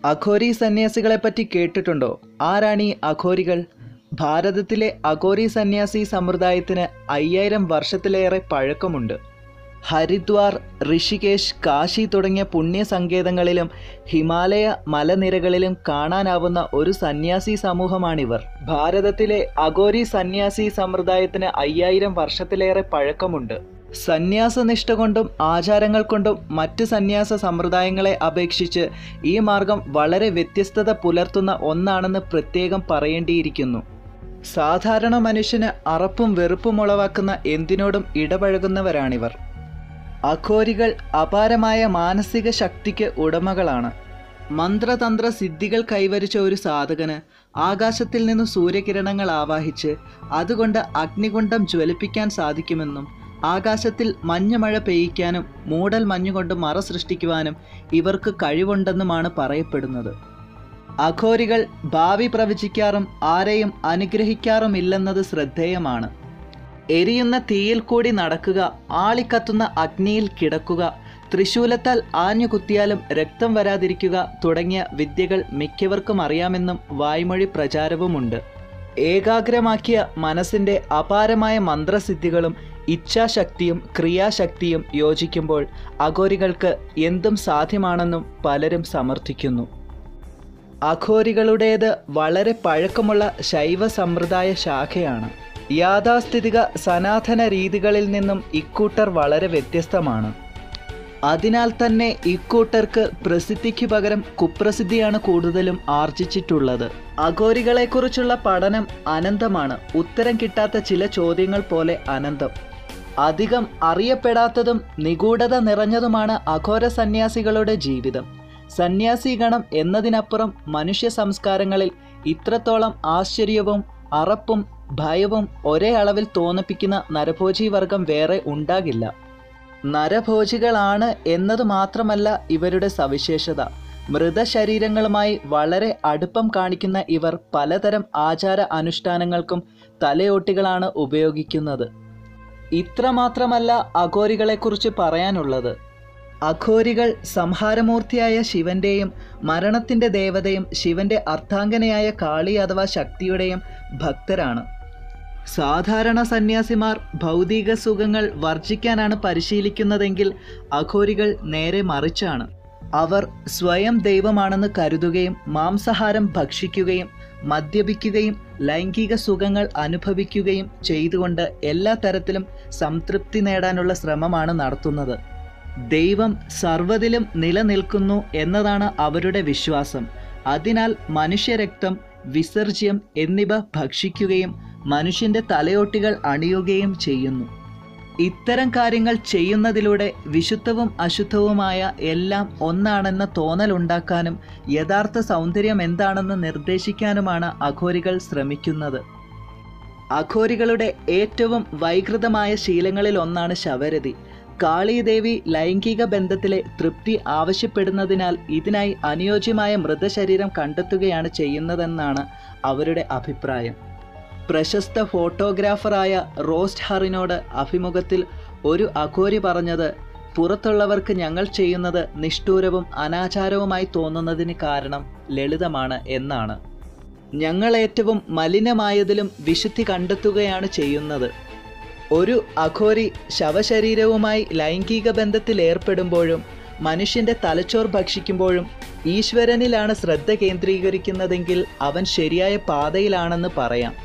അഘോരി സന്യാസികളെപ്പറ്റി കേട്ടിട്ടുണ്ടോ ആരാണ് ഈ അഘോരികൾ ഭാരതത്തിലെ അഘോരി സന്യാസി സമ്പ്രദായത്തിന് അയ്യായിരം വർഷത്തിലേറെ പഴക്കമുണ്ട് ഹരിദ്വാർ ഋഷികേശ് കാശി തുടങ്ങിയ പുണ്യ സങ്കേതങ്ങളിലും ഹിമാലയ മലനിരകളിലും കാണാനാവുന്ന ഒരു സന്യാസി സമൂഹമാണിവർ ഭാരതത്തിലെ അഘോരി സന്യാസി സമ്പ്രദായത്തിന് അയ്യായിരം വർഷത്തിലേറെ പഴക്കമുണ്ട് സന്യാസനിഷ്ഠ കൊണ്ടും ആചാരങ്ങൾ കൊണ്ടും മറ്റ് സന്യാസ സമ്പ്രദായങ്ങളെ അപേക്ഷിച്ച് ഈ മാർഗം വളരെ വ്യത്യസ്തത പുലർത്തുന്ന ഒന്നാണെന്ന് പ്രത്യേകം പറയേണ്ടിയിരിക്കുന്നു സാധാരണ മനുഷ്യന് അറപ്പും വെറുപ്പും ഉളവാക്കുന്ന എന്തിനോടും ഇടപഴകുന്നവരാണിവർ അഘോരികൾ അപാരമായ മാനസിക ശക്തിക്ക് ഉടമകളാണ് മന്ത്രതന്ത്ര സിദ്ധികൾ കൈവരിച്ച ഒരു സാധകന് ആകാശത്തിൽ നിന്ന് സൂര്യകിരണങ്ങൾ ആവാഹിച്ച് അതുകൊണ്ട് അഗ്നികുണ്ഡം ജ്വലിപ്പിക്കാൻ സാധിക്കുമെന്നും ആകാശത്തിൽ മഞ്ഞുമഴ പെയ്യിക്കാനും മൂടൽ മഞ്ഞുകൊണ്ട് മറ സൃഷ്ടിക്കുവാനും ഇവർക്ക് കഴിവുണ്ടെന്നുമാണ് പറയപ്പെടുന്നത് അഘോരികൾ ഭാവി പ്രവചിക്കാറും ആരെയും അനുഗ്രഹിക്കാറുമില്ലെന്നത് ശ്രദ്ധേയമാണ് എരിയുന്ന തീയിൽ കൂടി നടക്കുക ആളിക്കത്തുന്ന അഗ്നിയിൽ കിടക്കുക തൃശൂലത്താൽ ആഞ്ഞു കുത്തിയാലും രക്തം വരാതിരിക്കുക തുടങ്ങിയ വിദ്യകൾ മിക്കവർക്കും അറിയാമെന്നും വായ്മൊഴി പ്രചാരവുമുണ്ട് ഏകാഗ്രമാക്കിയ മനസ്സിൻ്റെ അപാരമായ മന്ത്രസിദ്ധികളും ഇച്ഛാശക്തിയും ക്രിയാശക്തിയും യോജിക്കുമ്പോൾ അഘോരികൾക്ക് എന്തും സാധ്യമാണെന്നും പലരും സമർത്ഥിക്കുന്നു അഘോരികളുടേത് വളരെ പഴക്കമുള്ള ശൈവ സമ്പ്രദായ ശാഖയാണ് യാഥാസ്ഥിതിക സനാതന രീതികളിൽ നിന്നും ഇക്കൂട്ടർ വളരെ വ്യത്യസ്തമാണ് അതിനാൽ തന്നെ ഇക്കൂട്ടർക്ക് പ്രസിദ്ധിക്ക് പകരം കുപ്രസിദ്ധിയാണ് കൂടുതലും ആർജിച്ചിട്ടുള്ളത് അഘോരികളെക്കുറിച്ചുള്ള പഠനം അനന്തമാണ് ഉത്തരം കിട്ടാത്ത ചില ചോദ്യങ്ങൾ പോലെ അനന്തം അധികം അറിയപ്പെടാത്തതും നിഗൂഢത നിറഞ്ഞതുമാണ് അഘോര സന്യാസികളുടെ ജീവിതം സന്യാസിഗണം എന്നതിനപ്പുറം മനുഷ്യ സംസ്കാരങ്ങളിൽ ഇത്രത്തോളം ആശ്ചര്യവും അറപ്പും ഭയവും ഒരേ അളവിൽ തോന്നിപ്പിക്കുന്ന നരഭോജി വർഗം വേറെ ഉണ്ടാകില്ല നരഭോജികളാണ് എന്നത് മാത്രമല്ല ഇവരുടെ സവിശേഷത മൃതശരീരങ്ങളുമായി വളരെ അടുപ്പം കാണിക്കുന്ന ഇവർ പലതരം ആചാര അനുഷ്ഠാനങ്ങൾക്കും തലയോട്ടികളാണ് ഉപയോഗിക്കുന്നത് ഇത്രമാത്രമല്ല അഘോരികളെക്കുറിച്ച് പറയാനുള്ളത് അഘോരികൾ സംഹാരമൂർത്തിയായ ശിവന്റെയും മരണത്തിന്റെ ദേവതയും ശിവന്റെ അർത്ഥാംഗനയായ കാളി അഥവാ ശക്തിയുടെയും ഭക്തരാണ് സാധാരണ സന്യാസിമാർ ഭൗതിക സുഖങ്ങൾ വർജിക്കാനാണ് പരിശീലിക്കുന്നതെങ്കിൽ അഘോരികൾ നേരെ മറിച്ചാണ് അവർ സ്വയം ദൈവമാണെന്ന് കരുതുകയും മാംസാഹാരം ഭക്ഷിക്കുകയും മദ്യപിക്കുകയും ലൈംഗിക സുഖങ്ങൾ അനുഭവിക്കുകയും ചെയ്തുകൊണ്ട് എല്ലാ തരത്തിലും സംതൃപ്തി നേടാനുള്ള ശ്രമമാണ് നടത്തുന്നത് ദൈവം സർവ്വതിലും നിലനിൽക്കുന്നു എന്നതാണ് അവരുടെ വിശ്വാസം അതിനാൽ മനുഷ്യരക്തം വിസർജ്യം എന്നിവ ഭക്ഷിക്കുകയും മനുഷ്യന്റെ തലയോട്ടികൾ അണിയുകയും ചെയ്യുന്നു ഇത്തരം കാര്യങ്ങൾ ചെയ്യുന്നതിലൂടെ വിശുദ്ധവും അശുദ്ധവുമായ എല്ലാം ഒന്നാണെന്ന തോന്നലുണ്ടാക്കാനും യഥാർത്ഥ സൗന്ദര്യം എന്താണെന്ന് നിർദ്ദേശിക്കാനുമാണ് അഘോരികൾ ശ്രമിക്കുന്നത് അഘോരികളുടെ ഏറ്റവും വൈകൃതമായ ശീലങ്ങളിൽ ഒന്നാണ് ശവരതി കാളീദേവി ലൈംഗിക ബന്ധത്തിലെ തൃപ്തി ആവശ്യപ്പെടുന്നതിനാൽ ഇതിനായി അനുയോജ്യമായ മൃതശരീരം കണ്ടെത്തുകയാണ് ചെയ്യുന്നതെന്നാണ് അവരുടെ അഭിപ്രായം പ്രശസ്ത ഫോട്ടോഗ്രാഫറായ റോസ്റ്റ് ഹറിനോട് അഭിമുഖത്തിൽ ഒരു അഘോരി പറഞ്ഞത് പുറത്തുള്ളവർക്ക് ഞങ്ങൾ ചെയ്യുന്നത് നിഷ്ഠൂരവും അനാചാരവുമായി തോന്നുന്നതിന് കാരണം ലളിതമാണ് എന്നാണ് ഞങ്ങൾ ഏറ്റവും മലിനമായതിലും വിശുദ്ധി കണ്ടെത്തുകയാണ് ചെയ്യുന്നത് ഒരു അഘോരി ശവശരീരവുമായി ലൈംഗിക ബന്ധത്തിൽ ഏർപ്പെടുമ്പോഴും മനുഷ്യന്റെ തലച്ചോർ ഭക്ഷിക്കുമ്പോഴും ഈശ്വരനിലാണ് ശ്രദ്ധ കേന്ദ്രീകരിക്കുന്നതെങ്കിൽ അവൻ ശരിയായ പാതയിലാണെന്ന് പറയാം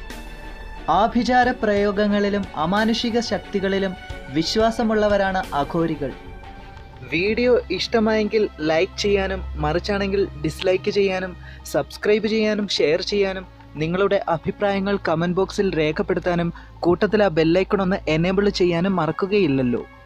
ആഭിചാര പ്രയോഗങ്ങളിലും അമാനുഷിക ശക്തികളിലും വിശ്വാസമുള്ളവരാണ് അഘോരികൾ വീഡിയോ ഇഷ്ടമായെങ്കിൽ ലൈക്ക് ചെയ്യാനും മറിച്ചാണെങ്കിൽ ഡിസ്ലൈക്ക് ചെയ്യാനും സബ്സ്ക്രൈബ് ചെയ്യാനും ഷെയർ ചെയ്യാനും നിങ്ങളുടെ അഭിപ്രായങ്ങൾ കമൻറ്റ് ബോക്സിൽ രേഖപ്പെടുത്താനും കൂട്ടത്തിൽ ആ ബെല്ലൈക്കൺ ഒന്ന് എനേബിൾ ചെയ്യാനും മറക്കുകയില്ലല്ലോ